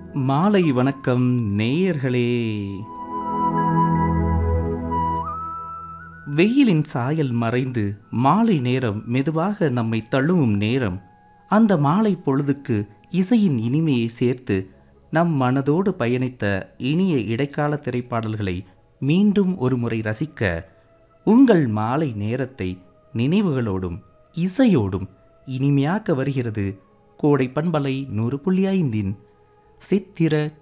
மாலை வணக்கம் நேயர்களே வெயிலின் சாயல் மறைந்து மாலை நேரம் மெதுவாக நம்மை தழுவும் நேரம் அந்த மாலை பொழுதுக்கு இசையின் இனிமையை சேர்த்து நம் மனதோடு பயணித்த இனிய இடைக்கால திரைப்பாடல்களை மீண்டும் ஒரு முறை ரசிக்க உங்கள் மாலை நேரத்தை நினைவுகளோடும் இசையோடும் இனிமையாக்க வருகிறது கோடை பண்பலை நூறு புள்ளி ஐந்தின் சித்திர